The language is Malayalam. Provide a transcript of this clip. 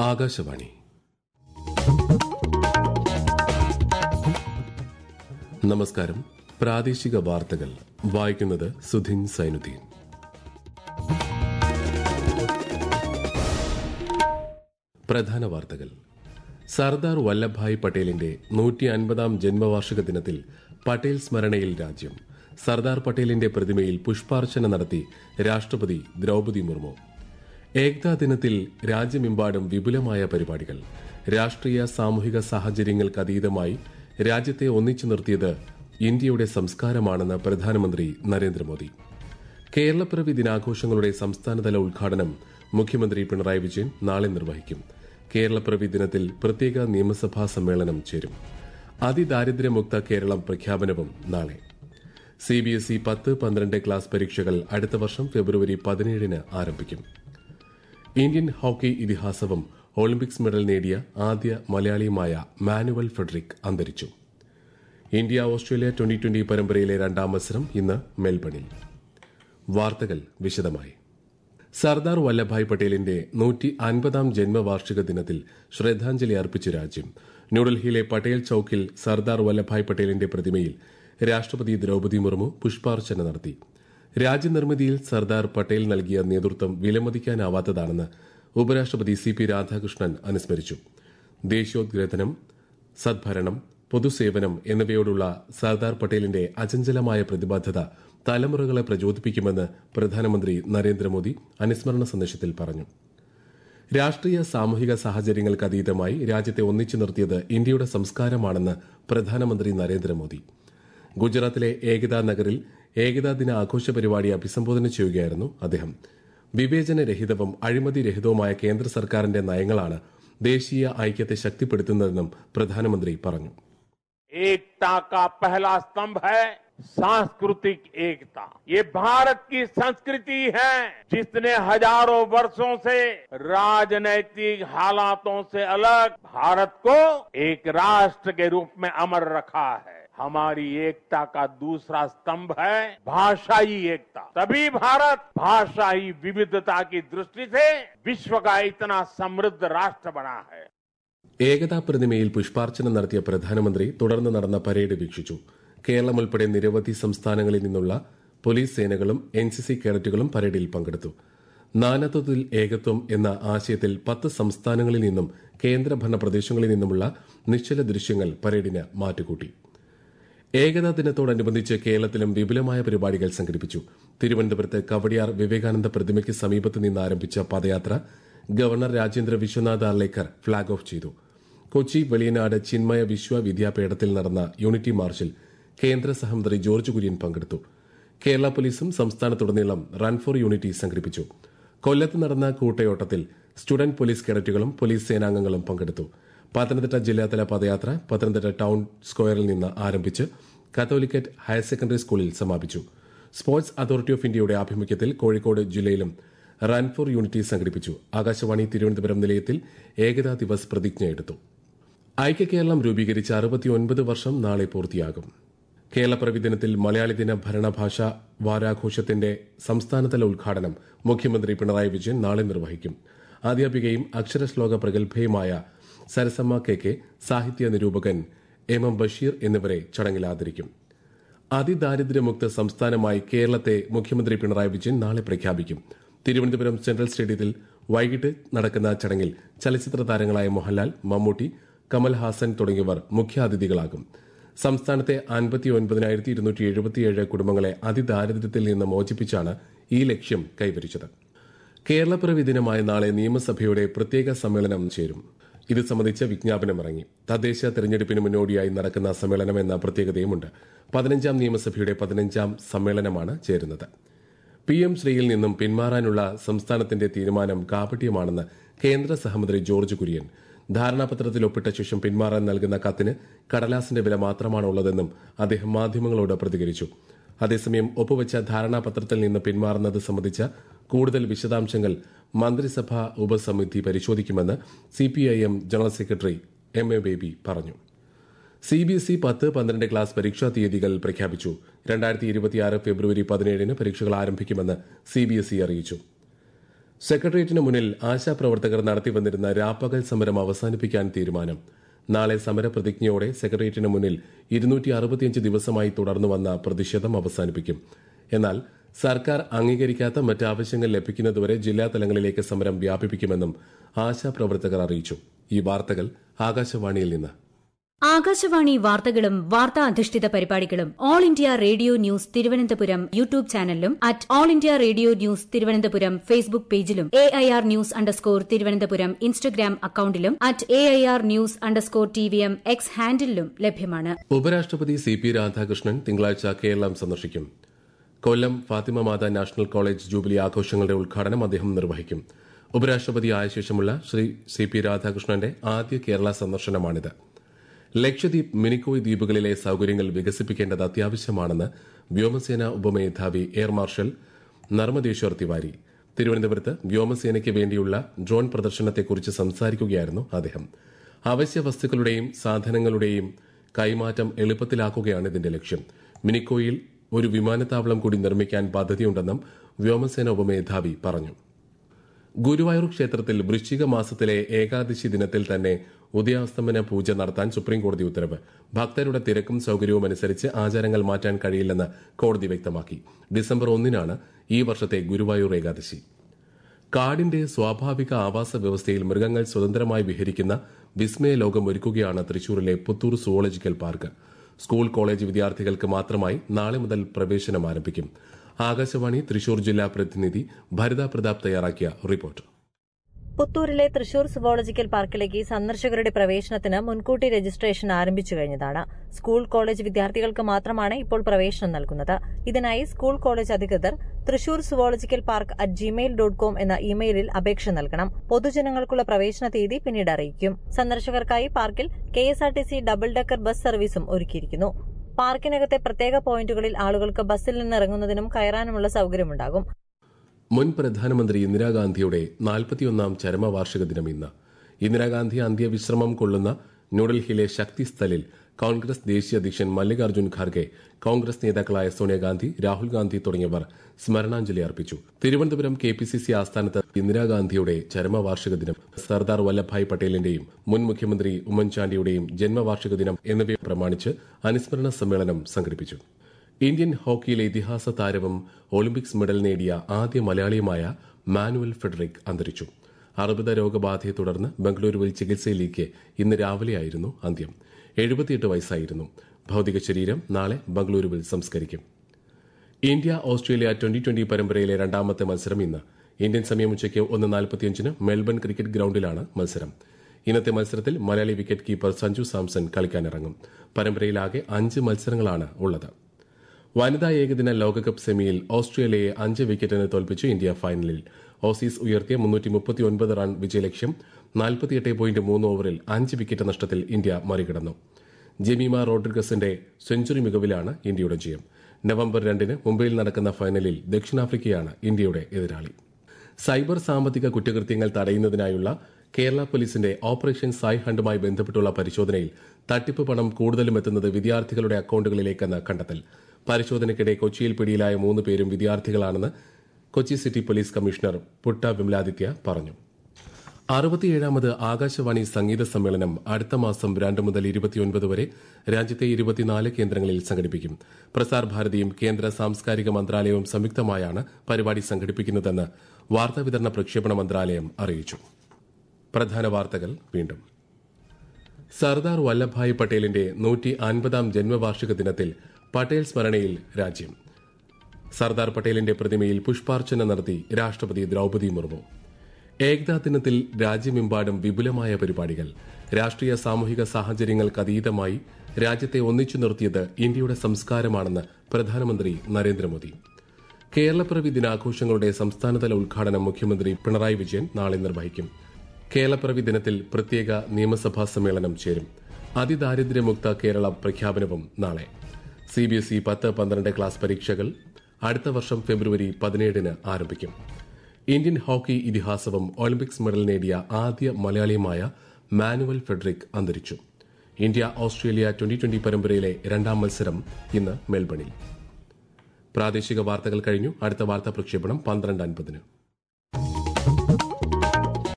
ആകാശവാണി നമസ്കാരം പ്രാദേശിക വാർത്തകൾ വായിക്കുന്നത് സുധിൻ സൈനുദ്ദീൻ പ്രധാന വാർത്തകൾ സർദാർ വല്ലഭായ് പട്ടേലിന്റെ നൂറ്റി അൻപതാം ജന്മവാർഷിക ദിനത്തിൽ പട്ടേൽ സ്മരണയിൽ രാജ്യം സർദാർ പട്ടേലിന്റെ പ്രതിമയിൽ പുഷ്പാർച്ചന നടത്തി രാഷ്ട്രപതി ദ്രൌപതി മുർമു ഏകതാ ദിനത്തിൽ രാജ്യമെമ്പാടും വിപുലമായ പരിപാടികൾ രാഷ്ട്രീയ സാമൂഹിക സാഹചര്യങ്ങൾക്കതീതമായി രാജ്യത്തെ ഒന്നിച്ചു നിർത്തിയത് ഇന്ത്യയുടെ സംസ്കാരമാണെന്ന് പ്രധാനമന്ത്രി നരേന്ദ്രമോദി കേരളപ്പിറവി ദിനാഘോഷങ്ങളുടെ സംസ്ഥാനതല ഉദ്ഘാടനം മുഖ്യമന്ത്രി പിണറായി വിജയൻ നാളെ നിർവഹിക്കും കേരളപ്പിറവി ദിനത്തിൽ പ്രത്യേക നിയമസഭാ സമ്മേളനം ചേരും അതിദാരിദ്ര്യമുക്ത കേരളം പ്രഖ്യാപനവും നാളെ സി ബി എസ് ഇ പത്ത് പന്ത്രണ്ട് ക്ലാസ് പരീക്ഷകൾ അടുത്ത വർഷം ഫെബ്രുവരി പതിനേഴിന് ആരംഭിക്കും ഇന്ത്യൻ ഹോക്കി ഇതിഹാസവും ഒളിമ്പിക്സ് മെഡൽ നേടിയ ആദ്യ മലയാളിയുമായ മാനുവൽ ഫെഡറിക് അന്തരിച്ചു ഇന്ത്യ ഓസ്ട്രേലിയ ട്വന്റി ട്വന്റി പരമ്പരയിലെ രണ്ടാം മത്സരം ഇന്ന് മെൽബണിൽ വാർത്തകൾ വിശദമായി സർദാർ വല്ലഭായ് പട്ടേലിന്റെ നൂറ്റി അൻപതാം ജന്മവാർഷിക ദിനത്തിൽ ശ്രദ്ധാഞ്ജലി അർപ്പിച്ചു രാജ്യം ന്യൂഡൽഹിയിലെ പട്ടേൽ ചൌക്കിൽ സർദാർ വല്ലഭായ് പട്ടേലിന്റെ പ്രതിമയിൽ രാഷ്ട്രപതി ദ്രൌപതി മുർമു പുഷ്പാർച്ചന നടത്തി രാജ്യനിർമ്മിതിയിൽ സർദാർ പട്ടേൽ നൽകിയ നേതൃത്വം വിലമതിക്കാനാവാത്തതാണെന്ന് ഉപരാഷ്ട്രപതി സി പി രാധാകൃഷ്ണൻ അനുസ്മരിച്ചു ദേശീയോദ്ഗ്രഥനം സദ്ഭരണം പൊതുസേവനം എന്നിവയോടുള്ള സർദാർ പട്ടേലിന്റെ അചഞ്ചലമായ പ്രതിബദ്ധത തലമുറകളെ പ്രചോദിപ്പിക്കുമെന്ന് പ്രധാനമന്ത്രി നരേന്ദ്രമോദി അനുസ്മരണ സന്ദേശത്തിൽ പറഞ്ഞു രാഷ്ട്രീയ സാമൂഹിക സാഹചര്യങ്ങൾക്ക് അതീതമായി രാജ്യത്തെ ഒന്നിച്ചു നിർത്തിയത് ഇന്ത്യയുടെ സംസ്കാരമാണെന്ന് പ്രധാനമന്ത്രി നരേന്ദ്രമോദി ഗുജറാത്തിലെ ഏകതാ നഗറിൽ ഏകതാ ദിന ആഘോഷ പരിപാടി അഭിസംബോധന ചെയ്യുകയായിരുന്നു അദ്ദേഹം വിവേചനരഹിതവും അഴിമതിരഹിതവുമായ കേന്ദ്ര സർക്കാരിന്റെ നയങ്ങളാണ് ദേശീയ ഐക്യത്തെ ശക്തിപ്പെടുത്തുന്നതെന്നും പ്രധാനമന്ത്രി പറഞ്ഞു एकता का पहला स्तंभ है सांस्कृतिक एकता ये भारत की संस्कृति है जिसने हजारों वर्षों से राजनैतिक हालातों से अलग भारत को एक राष्ट्र के रूप में अमर रखा है हमारी एकता का दूसरा स्तंभ है भाषाई एकता तभी भारत भाषाई विविधता की दृष्टि से विश्व का इतना समृद्ध राष्ट्र बना है ഏകതാ പ്രതിമയിൽ പുഷ്പാർച്ചന നടത്തിയ പ്രധാനമന്ത്രി തുടർന്ന് നടന്ന പരേഡ് വീക്ഷിച്ചു കേരളം ഉൾപ്പെടെ നിരവധി സംസ്ഥാനങ്ങളിൽ നിന്നുള്ള പോലീസ് സേനകളും എൻ സി സി കേഡറ്റുകളും പരേഡിൽ പങ്കെടുത്തു നാനാത്വത്തിൽ ഏകത്വം എന്ന ആശയത്തിൽ പത്ത് സംസ്ഥാനങ്ങളിൽ നിന്നും കേന്ദ്രഭരണ പ്രദേശങ്ങളിൽ നിന്നുമുള്ള നിശ്ചല ദൃശ്യങ്ങൾ പരേഡിന് മാറ്റുകൂട്ടി ഏകതാ ദിനത്തോടനുബന്ധിച്ച് കേരളത്തിലും വിപുലമായ പരിപാടികൾ സംഘടിപ്പിച്ചു തിരുവനന്തപുരത്ത് കവടിയാർ വിവേകാനന്ദ പ്രതിമയ്ക്ക് സമീപത്ത് നിന്ന് ആരംഭിച്ച പദയാത്ര governor Rajendra Vishwanath Arlekar flag off ചെയ്തു കൊച്ചി വെളിയനാട് ചിന്മയ വിശ്വവിദ്യാപീഠത്തിൽ നടന്ന യൂണിറ്റി മാർച്ചിൽ കേന്ദ്ര സഹമന്ത്രി ജോർജ് കുര്യൻ പങ്കെടുത്തു കേരള പോലീസും സംസ്ഥാനത്തുടനീളം റൺ ഫോർ യൂണിറ്റി സംഘടിപ്പിച്ചു കൊല്ലത്ത് നടന്ന കൂട്ടയോട്ടത്തിൽ സ്റ്റുഡന്റ് പോലീസ് കേഡറ്റുകളും പോലീസ് സേനാംഗങ്ങളും പങ്കെടുത്തു പത്തനംതിട്ട ജില്ലാതല പദയാത്ര പത്തനംതിട്ട ടൌൺ സ്ക്വയറിൽ നിന്ന് ആരംഭിച്ച് കത്തോലിക്കറ്റ് ഹയർ സെക്കൻഡറി സ്കൂളിൽ സമാപിച്ചു സ്പോർട്സ് അതോറിറ്റി ഓഫ് ഇന്ത്യയുടെ ആഭിമുഖ്യത്തിൽ കോഴിക്കോട് ജില്ലയിലും റൺ ഫോർ യൂണിറ്റി സംഘടിപ്പിച്ചു ആകാശവാണി തിരുവനന്തപുരം നിലയത്തിൽ ഏകതാ ദിവസ് പ്രതിജ്ഞയെടുത്തു ഐക്യ കേരളം രൂപീകരിച്ച അറുപത്തിയൊൻപത് വർഷം നാളെ പൂർത്തിയാകും കേരളപ്പിറവി ദിനത്തിൽ മലയാളി ദിന ഭരണഭാഷാ വാരാഘോഷത്തിന്റെ സംസ്ഥാനതല ഉദ്ഘാടനം മുഖ്യമന്ത്രി പിണറായി വിജയൻ നാളെ നിർവഹിക്കും അധ്യാപികയും അക്ഷരശ്ലോക പ്രഗത്ഭയുമായ സരസമ്മ കെ കെ സാഹിത്യ നിരൂപകൻ എം എം ബഷീർ എന്നിവരെ ചടങ്ങിൽ ആദരിക്കും അതിദാരിദ്ര്യമുക്ത സംസ്ഥാനമായി കേരളത്തെ മുഖ്യമന്ത്രി പിണറായി വിജയൻ നാളെ പ്രഖ്യാപിക്കും തിരുവനന്തപുരം സെൻട്രൽ സ്റ്റേഡിയത്തിൽ വൈകിട്ട് നടക്കുന്ന ചടങ്ങിൽ ചലച്ചിത്ര താരങ്ങളായ മോഹൻലാൽ മമ്മൂട്ടി കമൽ ഹാസൻ തുടങ്ങിയവർ മുഖ്യാതിഥികളാകും സംസ്ഥാനത്തെ അൻപത്തി ഒൻപതിനായിരത്തി ഇരുന്നൂറ്റി എഴുപത്തിയേഴ് കുടുംബങ്ങളെ അതിദാരിദ്ര്യത്തിൽ നിന്ന് മോചിപ്പിച്ചാണ് ഈ ലക്ഷ്യം കൈവരിച്ചത് കേരളപ്പിറവി ദിനമായ നാളെ നിയമസഭയുടെ പ്രത്യേക സമ്മേളനം ചേരും ഇത് സംബന്ധിച്ച വിജ്ഞാപനം ഇറങ്ങി തദ്ദേശ തെരഞ്ഞെടുപ്പിന് മുന്നോടിയായി നടക്കുന്ന സമ്മേളനം എന്ന പ്രത്യേകതയുമുണ്ട് പതിനഞ്ചാം നിയമസഭയുടെ പതിനഞ്ചാം സമ്മേളനമാണ് ചേരുന്നത് പി എം ശ്രീയിൽ നിന്നും പിന്മാറാനുള്ള സംസ്ഥാനത്തിന്റെ തീരുമാനം കാപട്യമാണെന്ന് കേന്ദ്ര സഹമന്ത്രി ജോർജ് കുര്യൻ ധാരണാപത്രത്തിൽ ഒപ്പിട്ട ശേഷം പിന്മാറാൻ നൽകുന്ന കത്തിന് കടലാസിന്റെ വില മാത്രമാണ് ഉള്ളതെന്നും അദ്ദേഹം മാധ്യമങ്ങളോട് പ്രതികരിച്ചു അതേസമയം ഒപ്പുവെച്ച ധാരണാപത്രത്തിൽ നിന്ന് പിന്മാറുന്നത് സംബന്ധിച്ച കൂടുതൽ വിശദാംശങ്ങൾ മന്ത്രിസഭാ ഉപസമിതി പരിശോധിക്കുമെന്ന് CPIM general secretary M A Baby പറഞ്ഞു സി ബി എസ് ഇ പത്ത് പന്ത്രണ്ട് ക്ലാസ് പരീക്ഷാ തീയതികൾ പ്രഖ്യാപിച്ചു രണ്ടായിരത്തി ഇരുപത്തിയാറ് ഫെബ്രുവരി പതിനേഴിന് പരീക്ഷകൾ ആരംഭിക്കുമെന്ന് സി ബി എസ് ഇ അറിയിച്ചു സെക്രട്ടേറിയറ്റിന് മുന്നിൽ ആശാപ്രവർത്തകർ നടത്തിവന്നിരുന്ന രാപ്പകൽ സമരം അവസാനിപ്പിക്കാൻ തീരുമാനം നാളെ സമരപ്രതിജ്ഞയോടെ സെക്രട്ടേറിയറ്റിന് മുന്നിൽ ഇരുന്നൂറ്റി അറുപത്തിയഞ്ച് ദിവസമായി തുടർന്നു വന്ന പ്രതിഷേധം അവസാനിപ്പിക്കും എന്നാൽ സർക്കാർ അംഗീകരിക്കാത്ത മറ്റ് ആവശ്യങ്ങൾ ലഭിക്കുന്നതുവരെ ജില്ലാ തലങ്ങളിലേക്ക് സമരം വ്യാപിപ്പിക്കുമെന്നും ആശാപ്രവർത്തകർ അറിയിച്ചു ഈ വാർത്തകൾ ആകാശവാണിയിൽ നിന്ന് ആകാശവാണി വാർത്തകളും വാർത്താ അധിഷ്ഠിത പരിപാടികളും All India Radio news Thiruvananthapuram YouTube ചാനലിലും at All India Radio news Thiruvananthapuram Facebook പേജിലും A I R news underscore Thiruvananthapuram Instagram അക്കൌണ്ടിലും at A I R news underscore T V M X ഹാൻഡിലും ലഭ്യമാണ് ഉപരാഷ്ട്രപതി സി പി രാധാകൃഷ്ണൻ തിങ്കളാഴ്ച കേരളം സന്ദർശിക്കും Kollam Fathima Matha national college jubilee ആഘോഷങ്ങളുടെ ഉദ്ഘാടനം അദ്ദേഹം നിർവഹിക്കും ഉപരാഷ്ട്രപതി ആയ ശേഷമുള്ള ശ്രീ സി പി രാധാകൃഷ്ണന്റെ ആദ്യ കേരള സന്ദർശനമാണിത് ലക്ഷദ്വീപ് മിനിക്കോയ് ദ്വീപുകളിലെ സൌകര്യങ്ങൾ വികസിപ്പിക്കേണ്ടത് അത്യാവശ്യമാണെന്ന് വ്യോമസേന ഉപമേധാവി എയർ മാർഷൽ നർമ്മദേശ്വർ തിവാരി തിരുവനന്തപുരത്ത് വ്യോമസേനയ്ക്ക് വേണ്ടിയുള്ള ഡ്രോൺ പ്രദർശനത്തെക്കുറിച്ച് സംസാരിക്കുകയായിരുന്നു അദ്ദേഹം അവശ്യ വസ്തുക്കളുടെയും സാധനങ്ങളുടെയും കൈമാറ്റം എളുപ്പത്തിലാക്കുകയാണ് ഇതിന്റെ ലക്ഷ്യം മിനിക്കോയിൽ ഒരു വിമാനത്താവളം കൂടി നിർമ്മിക്കാൻ പദ്ധതിയുണ്ടെന്നും വ്യോമസേന ഉപമേധാവി പറഞ്ഞു ഗുരുവായൂർ ക്ഷേത്രത്തിൽ വൃശ്ചിക മാസത്തിലെ ഏകാദശി ദിനത്തിൽ തന്നെ ഉദയാസ്തമന പൂജ നടത്താൻ സുപ്രീംകോടതി ഉത്തരവ് ഭക്തരുടെ തിരക്കും സൌകര്യവും അനുസരിച്ച് ആചാരങ്ങൾ മാറ്റാൻ കഴിയില്ലെന്ന് കോടതി വ്യക്തമാക്കി ഡിസംബർ ഒന്നിനാണ് ഈ വർഷത്തെ ഗുരുവായൂർ ഏകാദശി കാടിന്റെ സ്വാഭാവിക ആവാസ വ്യവസ്ഥയിൽ മൃഗങ്ങൾ സ്വതന്ത്രമായി വിഹരിക്കുന്ന വിസ്മയ ലോകം ഒരുക്കുകയാണ് തൃശൂരിലെ Puthur zoological park school college വിദ്യാർത്ഥികൾക്ക് മാത്രമായി നാളെ മുതൽ പ്രവേശനം ആരംഭിക്കും ആകാശവാണി തൃശൂർ ജില്ലാ പ്രതിനിധി ഭരിത പ്രതാപ് തയ്യാറാക്കിയ റിപ്പോർട്ട് പുത്തൂരിലെ തൃശൂർ സുവോളജിക്കൽ പാർക്കിലേക്ക് സന്ദർശകരുടെ പ്രവേശനത്തിന് മുൻകൂട്ടി രജിസ്ട്രേഷൻ ആരംഭിച്ചു കഴിഞ്ഞതാണ് സ്കൂൾ കോളേജ് വിദ്യാർത്ഥികൾക്ക് മാത്രമാണ് ഇപ്പോൾ പ്രവേശനം നൽകുന്നത് ഇതിനായി സ്കൂൾ കോളേജ് അധികൃതർ Thrissur zoological park at Gmail dot com എന്ന ഇമെയിലിൽ അപേക്ഷ നൽകണം പൊതുജനങ്ങൾക്കുള്ള പ്രവേശന തീയതി പിന്നീട് അറിയിക്കും സന്ദർശകർക്കായി പാർക്കിൽ K S R T C double decker bus സർവീസും ഒരുക്കിയിരിക്കുന്നു പാർക്കിനകത്തെ പ്രത്യേക പോയിന്റുകളിൽ ആളുകൾക്ക് ബസ്സിൽ നിന്ന് ഇറങ്ങുന്നതിനും കയറാനുമുള്ള സൌകര്യമുണ്ടാകും മുൻ പ്രധാനമന്ത്രി ഇന്ദിരാഗാന്ധിയുടെ നാൽപ്പത്തിയൊന്നാം ചരമവാർഷിക ദിനം ഇന്ന് ഇന്ദിരാഗാന്ധി അന്ത്യവിശ്രമം കൊള്ളുന്ന ന്യൂഡൽഹിയിലെ ശക്തി സ്ഥലിൽ കോൺഗ്രസ് ദേശീയ അധ്യക്ഷൻ മല്ലികാർജ്ജുൻ ഖാർഗെ കോൺഗ്രസ് നേതാക്കളായ സോണിയാഗാന്ധി രാഹുൽ ഗാന്ധി തുടങ്ങിയവർ സ്മരണാഞ്ജലി അർപ്പിച്ചു Thiruvananthapuram K P C C ആസ്ഥാനത്ത് ഇന്ദിരാഗാന്ധിയുടെ ചരമവാർഷിക ദിനം സർദാർ വല്ലഭായ് പട്ടേലിന്റെയും മുൻ മുഖ്യമന്ത്രി ഉമ്മൻചാണ്ടിയുടെയും ജന്മവാർഷിക ദിനം എന്നിവയെ പ്രമാണിച്ച് അനുസ്മരണ സമ്മേളനം സംഘടിപ്പിച്ചു ഇന്ത്യൻ ഹോക്കിയിലെ ഇതിഹാസ താരവും ഒളിമ്പിക്സ് മെഡൽ നേടിയ ആദ്യ മലയാളിയുമായ മാനുവൽ ഫെഡറിക് അന്തരിച്ചു അർബുദ രോഗബാധയെ തുടർന്ന് ബംഗളൂരുവിൽ ചികിത്സയിലേക്ക് ഇന്ന് രാവിലെയായിരുന്നു അന്ത്യം എഴുപത്തിയെട്ട് വയസ്സായിരുന്നു ഭൌതിക ശരീരം നാളെ ബംഗളൂരുവിൽ സംസ്കരിക്കും ഇന്ത്യ ഓസ്ട്രേലിയ ട്വന്റി ട്വന്റി പരമ്പരയിലെ രണ്ടാമത്തെ മത്സരം ഇന്ന് ഇന്ത്യൻ സമയം ഉച്ചയ്ക്ക് ഒന്ന് നാൽപ്പത്തിയഞ്ചിന് മെൽബൺ ക്രിക്കറ്റ് ഗ്രൌണ്ടിലാണ് മത്സരം ഇന്നത്തെ മത്സരത്തിൽ മലയാളി വിക്കറ്റ് കീപ്പർ സഞ്ജു സാംസൺ കളിക്കാനിറങ്ങും പരമ്പരയിലാകെ അഞ്ച് മത്സരങ്ങളാണ് ഉള്ളത് വനിതാ ഏകദിന ലോകകപ്പ് സെമിയിൽ ഓസ്ട്രേലിയയെ അഞ്ച് വിക്കറ്റിന് തോൽപ്പിച്ചു ഇന്ത്യ ഫൈനലിൽ ഓസീസ് ഉയർത്തിയ മുന്നൂറ്റി മുപ്പത്തിയൊൻപത് റൺ വിജയലക്ഷ്യം നാൽപ്പത്തിയെട്ട് പോയിന്റ് മൂന്ന് ഓവറിൽ അഞ്ച് വിക്കറ്റ് നഷ്ടത്തിൽ ഇന്ത്യ മറികടന്നു ജെമീമ റോഡ്രിഗസിന്റെ സെഞ്ചുറി മികവിലാണ് ഇന്ത്യയുടെ ജയം നവംബർ രണ്ടിന് മുംബൈയിൽ നടക്കുന്ന ഫൈനലിൽ ദക്ഷിണാഫ്രിക്കയാണ് ഇന്ത്യയുടെ എതിരാളി സൈബർ സാമ്പത്തിക കുറ്റകൃത്യങ്ങൾ തടയുന്നതിനായുള്ള കേരള പോലീസിന്റെ ഓപ്പറേഷൻ സായ് ഹണ്ടുമായി ബന്ധപ്പെട്ടുള്ള പരിശോധനയിൽ തട്ടിപ്പ് പണം കൂടുതലും എത്തുന്നത് വിദ്യാർത്ഥികളുടെ അക്കൌണ്ടുകളിലേക്കെന്ന് കണ്ടെത്തൽ പരിശോധനയ്ക്കിടെ കൊച്ചിയിൽ പിടിയിലായ മൂന്ന് പേരും വിദ്യാർത്ഥികളാണെന്ന് Kochi city police commissioner Putta Vimaladitya പറഞ്ഞു അറുപത്തിയേഴാമത് ആകാശവാണി സംഗീത സമ്മേളനം അടുത്ത മാസം രണ്ട് മുതൽ ഇരുപത്തിയൊൻപത് വരെ രാജ്യത്തെ ഇരുപത്തിനാല് കേന്ദ്രങ്ങളിൽ സംഘടിപ്പിക്കും പ്രസാർ ഭാരതിയും കേന്ദ്ര സാംസ്കാരിക മന്ത്രാലയവും സംയുക്തമായാണ് പരിപാടി സംഘടിപ്പിക്കുന്നതെന്ന് വാർത്താവിതരണ പ്രക്ഷേപണ മന്ത്രാലയം അറിയിച്ചു പ്രധാന വാർത്തകൾ വീണ്ടും സർദാർ വല്ലഭായ് പട്ടേലിന്റെ നൂറ്റി അൻപതാം ജന്മവാർഷിക ദിനത്തിൽ പട്ടേൽ സ്മരണയിൽ രാജ്യം സർദാർ പട്ടേലിന്റെ പ്രതിമയിൽ പുഷ്പാർച്ചന നടത്തി രാഷ്ട്രപതി ദ്രൌപതി മുർമു ഏകതാ ദിനത്തിൽ രാജ്യമെമ്പാടും വിപുലമായ പരിപാടികൾ രാഷ്ട്രീയ സാമൂഹിക സാഹചര്യങ്ങൾക്കതീതമായി രാജ്യത്തെ ഒന്നിച്ചു നിർത്തിയത് ഇന്ത്യയുടെ സംസ്കാരമാണെന്ന് പ്രധാനമന്ത്രി നരേന്ദ്രമോദി കേരളപ്പിറവി ദിനാഘോഷങ്ങളുടെ സംസ്ഥാനതല ഉദ്ഘാടനം മുഖ്യമന്ത്രി പിണറായി വിജയൻ നാളെ നിർവഹിക്കും കേരളപ്പിറവി ദിനത്തിൽ പ്രത്യേക നിയമസഭാ സമ്മേളനം ചേരും അതിദാരിദ്ര്യമുക്ത കേരള പ്രഖ്യാപനവും നാളെ സിബിഎസ്ഇ പത്ത് പന്ത്രണ്ട് ക്ലാസ് പരീക്ഷകൾ അടുത്ത വർഷം ഫെബ്രുവരി പതിനേഴിന് ആരംഭിക്കും ഇന്ത്യൻ ഹോക്കി ഇതിഹാസവും ഒളിമ്പിക്സ് മെഡൽ നേടിയ ആദ്യ മലയാളിയുമായ മാനുവൽ ഫെഡറിക് അന്തരിച്ചു ഇന്ത്യ ഓസ്ട്രേലിയ ട്വന്റി ട്വന്റി പരമ്പരയിലെ രണ്ടാം മത്സരം ഇന്ന് മെൽബണിൽ പ്രാദേശിക വാർത്തകൾ കഴിഞ്ഞു അടുത്ത വാർത്താ പ്രക്ഷേപണം പന്ത്രണ്ട് അൻപതിന്